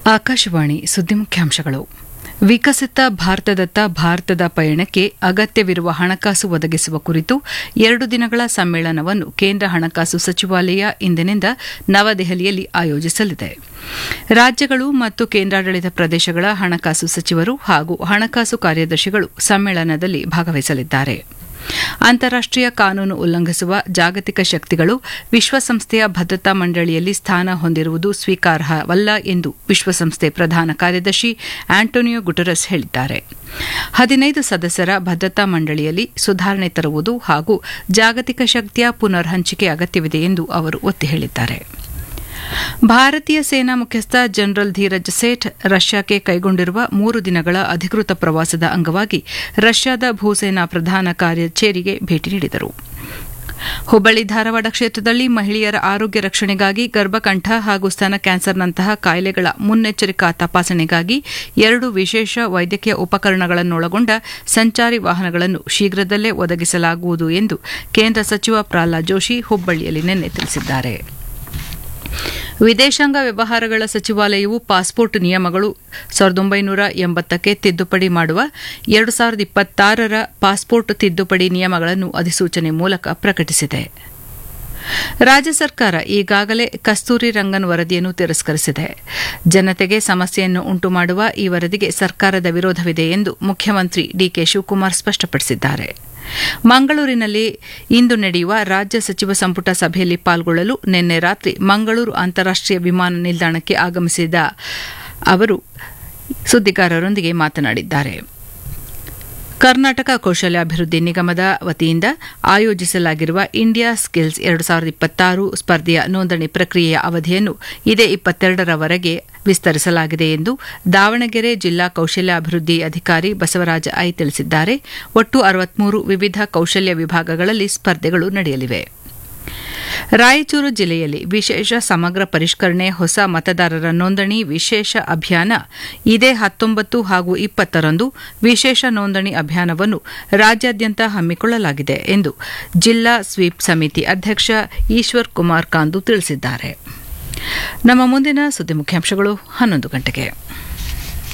ಆಕಾಶವಾಣಿ ಸುದ್ದಿ ಮುಖ್ಯಾಂಶಗಳು ವಿಕಸಿತ ಭಾರತದತ್ತ ಭಾರತದ ಪಯಣಕ್ಕೆ ಅಗತ್ಯವಿರುವ ಹಣಕಾಸು ಒದಗಿಸುವ ಕುರಿತು ಎರಡು ದಿನಗಳ ಸಮ್ಮೇಳನವನ್ನು ಕೇಂದ್ರ ಹಣಕಾಸು ಸಚಿವಾಲಯ ಇಂದಿನಿಂದ ನವದೆಹಲಿಯಲ್ಲಿ ಆಯೋಜಿಸಲಿದೆ ರಾಜ್ಯಗಳು ಮತ್ತು ಕೇಂದ್ರಾಡಳಿತ ಪ್ರದೇಶಗಳ ಹಣಕಾಸು ಸಚಿವರು ಹಾಗೂ ಹಣಕಾಸು ಕಾರ್ಯದರ್ಶಿಗಳು ಸಮ್ಮೇಳನದಲ್ಲಿ ಭಾಗವಹಿಸಲಿದ್ದಾರೆ ಅಂತಾರಾಷ್ಟೀಯ ಕಾನೂನು ಉಲ್ಲಂಘಿಸುವ ಜಾಗತಿಕ ಶಕ್ತಿಗಳು ವಿಶ್ವಸಂಸ್ಥೆಯ ಭದ್ರತಾ ಮಂಡಳಿಯಲ್ಲಿ ಸ್ಥಾನ ಹೊಂದಿರುವುದು ಸ್ವೀಕಾರಾರ್ಹವಲ್ಲ ಎಂದು ವಿಶ್ವಸಂಸ್ಥೆ ಪ್ರಧಾನ ಕಾರ್ಯದರ್ಶಿ ಆಂಟೋನಿಯೋ ಗುಟೆರಸ್ ಹೇಳಿದ್ದಾರೆ ಹದಿನೈದು ಸದಸ್ಯರ ಭದ್ರತಾ ಮಂಡಳಿಯಲ್ಲಿ ಸುಧಾರಣೆ ತರುವುದು ಹಾಗೂ ಜಾಗತಿಕ ಶಕ್ತಿಯ ಪುನರ್ ಹಂಚಿಕೆ ಅಗತ್ಯವಿದೆ ಎಂದು ಅವರು ಒತ್ತಿ ಹೇಳಿದ್ದಾರೆ ಭಾರತೀಯ ಸೇನಾ ಮುಖ್ಯಸ್ಥ ಜನರಲ್ ಧೀರಜ್ ಸೇಠ್ ರಷ್ಯಾಕ್ಕೆ ಕೈಗೊಂಡಿರುವ ಮೂರು ದಿನಗಳ ಅಧಿಕೃತ ಪ್ರವಾಸದ ಅಂಗವಾಗಿ ರಷ್ಯಾದ ಭೂಸೇನಾ ಪ್ರಧಾನ ಕಾರ್ಯಚೇರಿಗೆ ಭೇಟಿ ನೀಡಿದರು ಹುಬ್ಬಳ್ಳಿ ಧಾರವಾಡ ಕ್ಷೇತ್ರದಲ್ಲಿ ಮಹಿಳೆಯರ ಆರೋಗ್ಯ ರಕ್ಷಣೆಗಾಗಿ ಗರ್ಭಕಂಠ ಹಾಗೂ ಸ್ತನ ಕ್ಯಾನ್ಸರ್ನಂತಹ ಕಾಯಿಲೆಗಳ ಮುನ್ನೆಚ್ಚರಿಕಾ ತಪಾಸಣೆಗಾಗಿ ಎರಡು ವಿಶೇಷ ವೈದ್ಯಕೀಯ ಉಪಕರಣಗಳನ್ನೊಳಗೊಂಡ ಸಂಚಾರಿ ವಾಹನಗಳನ್ನು ಶೀಘ್ರದಲ್ಲೇ ಒದಗಿಸಲಾಗುವುದು ಎಂದು ಕೇಂದ್ರ ಸಚಿವ ಪ್ರಹ್ಲಾದ್ ಜೋಶಿ ಹುಬ್ಬಳ್ಳಿಯಲ್ಲಿ ನಿನ್ನೆ ತಿಳಿಸಿದ್ದಾರೆ ವಿದೇಶಾಂಗ ವ್ಯವಹಾರಗಳ ಸಚಿವಾಲಯವು ಪಾಸ್ಪೋರ್ಟ್ ನಿಯಮಗಳು ಸಾವಿರದ ಒಂಬೈನೂರ ಎಂಬತ್ತಕ್ಕೆ ತಿದ್ದುಪಡಿ ಮಾಡುವ ಎರಡು ಸಾವಿರದ ಇಪ್ಪತ್ತಾರರ ಪಾಸ್ಪೋರ್ಟ್ ತಿದ್ದುಪಡಿ ನಿಯಮಗಳನ್ನು ಅಧಿಸೂಚನೆ ಮೂಲಕ ಪ್ರಕಟಿಸಿದೆ ರಾಜ್ಯ ಸರ್ಕಾರ ಈಗಾಗಲೇ ಕಸ್ತೂರಿ ರಂಗನ್ ವರದಿಯನ್ನು ತಿರಸ್ಕರಿಸಿದೆ ಜನತೆಗೆ ಸಮಸ್ಯೆಯನ್ನು ಉಂಟುಮಾಡುವ ಈ ವರದಿಗೆ ಸರ್ಕಾರದ ವಿರೋಧವಿದೆ ಎಂದು ಮುಖ್ಯಮಂತ್ರಿ ಡಿಕೆ ಶಿವಕುಮಾರ್ ಸ್ಪಷ್ಟಪಡಿಸಿದ್ದಾರೆ ಮಂಗಳೂರಿನಲ್ಲಿ ಇಂದು ನಡೆಯುವ ರಾಜ್ಯ ಸಚಿವ ಸಂಪುಟ ಸಭೆಯಲ್ಲಿ ಪಾಲ್ಗೊಳ್ಳಲು ನಿನ್ನೆ ರಾತ್ರಿ ಮಂಗಳೂರು ಅಂತಾರಾಷ್ಟೀಯ ವಿಮಾನ ನಿಲ್ದಾಣಕ್ಕೆ ಆಗಮಿಸಿದ ಅವರು ಸುದ್ದಿಗಾರರೊಂದಿಗೆ ಮಾತನಾಡಿದ್ದಾರೆ ಕರ್ನಾಟಕ ಕೌಶಲ್ಯಾಭಿವೃದ್ಧಿ ನಿಗಮದ ವತಿಯಿಂದ ಆಯೋಜಿಸಲಾಗಿರುವ ಇಂಡಿಯಾ ಸ್ಕಿಲ್ಸ್ ಎರಡು ಸಾವಿರದ ಇಪ್ಪತ್ತಾರು ಸ್ಪರ್ಧೆಯ ನೋಂದಣಿ ಪ್ರಕ್ರಿಯೆಯ ಅವಧಿಯನ್ನು ಇದೇ ಇಪ್ಪತ್ತೆರಡರವರೆಗೆ ವಿಸ್ತರಿಸಲಾಗಿದೆ ಎಂದು ದಾವಣಗೆರೆ ಜಿಲ್ಲಾ ಕೌಶಲ್ಯಾಭಿವೃದ್ಧಿ ಅಧಿಕಾರಿ ಬಸವರಾಜ ಐ ತಿಳಿಸಿದ್ದಾರೆ ಒಟ್ಟು ಅರವತ್ಮೂರು ವಿವಿಧ ಕೌಶಲ್ಯ ವಿಭಾಗಗಳಲ್ಲಿ ಸ್ಪರ್ಧೆಗಳು ನಡೆಯಲಿವೆ ರಾಯಚೂರು ಜಿಲ್ಲೆಯಲ್ಲಿ ವಿಶೇಷ ಸಮಗ್ರ ಪರಿಷ್ಕರಣೆ ಹೊಸ ಮತದಾರರ ನೋಂದಣಿ ವಿಶೇಷ ಅಭಿಯಾನ ಇದೇ ಹತ್ತೊಂಬತ್ತು ಹಾಗೂ ಇಪ್ಪತ್ತರಂದು ವಿಶೇಷ ನೋಂದಣಿ ಅಭಿಯಾನವನ್ನು ರಾಜ್ಯಾದ್ಯಂತ ಹಮ್ಮಿಕೊಳ್ಳಲಾಗಿದೆ ಎಂದು ಜಿಲ್ಲಾ ಸ್ವೀಪ್ ಸಮಿತಿ ಅಧ್ಯಕ್ಷ ಈಶ್ವರ್ ಕುಮಾರ್ ಕಾಂದು ತಿಳಿಸಿದ್ದಾರೆ ನಮ್ಮ ಮುಂದಿನ ಸುದ್ದಿ ಮುಖ್ಯಾಂಶಗಳು ಹನ್ನೊಂದು ಗಂಟೆಗೆ